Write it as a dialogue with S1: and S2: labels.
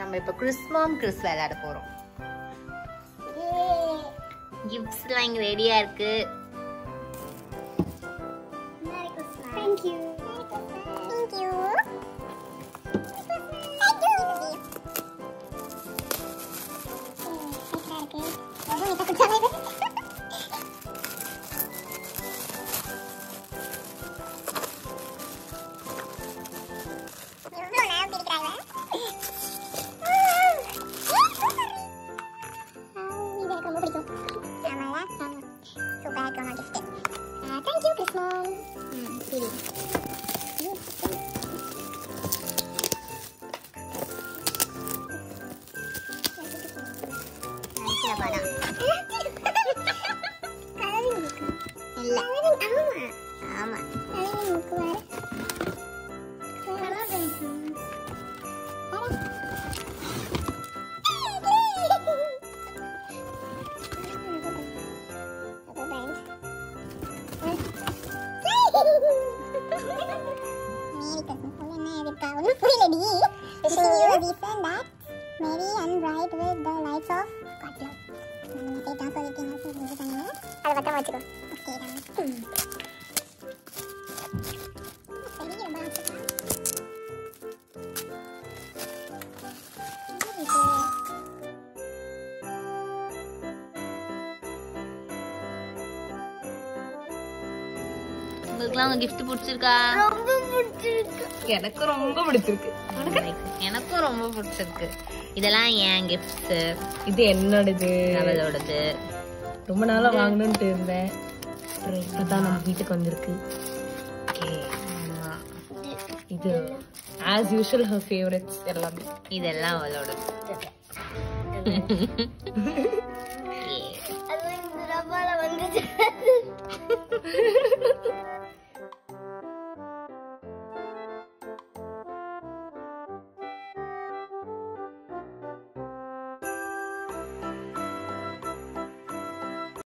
S1: நம்ம இப்போ கிறிஸ்மாம் கிறிஸ் விளையாட போறோம் கிஃப்ட்ஸ்லாம் இங்க ரெடியா இருக்கு
S2: Thank you. Thank you. Thank you. எவ்வளோ நேரம் பிடிக்கிறாங்க இது எனக்கு ரொம்ப பிடிக்கும் ஆமாம்ல ஆமாம் சூப்பராக இருக்கும் கிஃப்ட் தேங்க்யூ கிருஷ்ணா ம் சரி
S1: நினைக்கிற படம்
S2: இல்ல ஆமா
S1: ஆமா
S2: Merry and bright with the lights of God love. நான் சொல்லிட்டீங்க சொல்லிட்டீங்க அதை பத்தம் வச்சுக்கோ ஓகே தான் சரி ரொம்ப ஆசைப்பா
S1: உங்களுக்குலாம் உங்க கிஃப்ட் பிடிச்சிருக்கா
S2: ரொம்ப பிடிச்சிருக்கு
S3: எனக்கு ரொம்ப பிடிச்சிருக்கு
S1: எனக்கும் ரொம்ப பிடிச்சிருக்கு இதெல்லாம் ஏன் கிஃப்ட்ஸ்
S3: இது என்னோடது
S1: அவளோடது
S3: ரொம்ப நாளா வாங்கணும்ட்டு இருந்தேன் அப்புறம் இப்பதான் நம்ம வீட்டுக்கு வந்திருக்கு Okay.
S1: ஆமா.
S3: இது ஆஸ் யூஷுவல் ஹர் ஃபேவரட்ஸ் எல்லாமே
S1: இதெல்லாம் அவளோடது Yeah.
S2: அது இந்த ரப்பால வந்து